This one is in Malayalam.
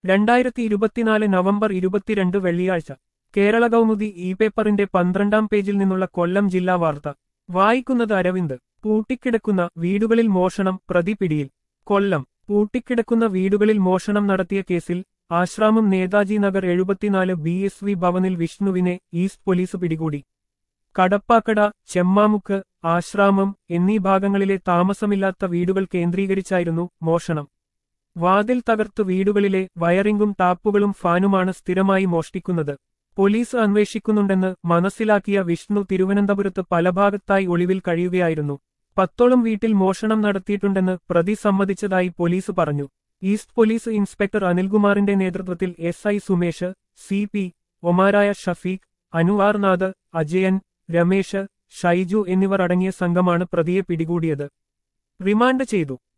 രണ്ടായിരത്തി ഇരുപത്തിനാല് നവംബർ ഇരുപത്തിരണ്ട് വെള്ളിയാഴ്ച കേരള കൗമുദി ഇ പേപ്പറിന്റെ പന്ത്രണ്ടാം പേജിൽ നിന്നുള്ള കൊല്ലം ജില്ലാ വാർത്ത വായിക്കുന്നത് അരവിന്ദ് പൂട്ടിക്കിടക്കുന്ന വീടുകളിൽ മോഷണം പ്രതി പിടിയിൽ കൊല്ലം പൂട്ടിക്കിടക്കുന്ന വീടുകളിൽ മോഷണം നടത്തിയ കേസിൽ ആശ്രാമം നേതാജി നഗർ എഴുപത്തിനാല് ബി എസ് വി ഭവനിൽ വിഷ്ണുവിനെ ഈസ്റ്റ് പോലീസ് പിടികൂടി കടപ്പാക്കട ചെമ്മാമുക്ക് ആശ്രാമം എന്നീ ഭാഗങ്ങളിലെ താമസമില്ലാത്ത വീടുകൾ കേന്ദ്രീകരിച്ചായിരുന്നു മോഷണം വാതിൽ തകർത്തു വീടുകളിലെ വയറിംഗും ടാപ്പുകളും ഫാനുമാണ് സ്ഥിരമായി മോഷ്ടിക്കുന്നത് പോലീസ് അന്വേഷിക്കുന്നുണ്ടെന്ന് മനസ്സിലാക്കിയ വിഷ്ണു തിരുവനന്തപുരത്ത് പല ഭാഗത്തായി ഒളിവിൽ കഴിയുകയായിരുന്നു പത്തോളം വീട്ടിൽ മോഷണം നടത്തിയിട്ടുണ്ടെന്ന് പ്രതി സമ്മതിച്ചതായി പോലീസ് പറഞ്ഞു ഈസ്റ്റ് പോലീസ് ഇൻസ്പെക്ടർ അനിൽകുമാറിന്റെ നേതൃത്വത്തിൽ S I Sumesh C P ഒമാരായ ഷഫീഖ് അനുവാർ നാഥ് അജയൻ രമേശ് ഷൈജു എന്നിവർ അടങ്ങിയ സംഘമാണ് പ്രതിയെ പിടികൂടിയത് റിമാൻഡ് ചെയ്തു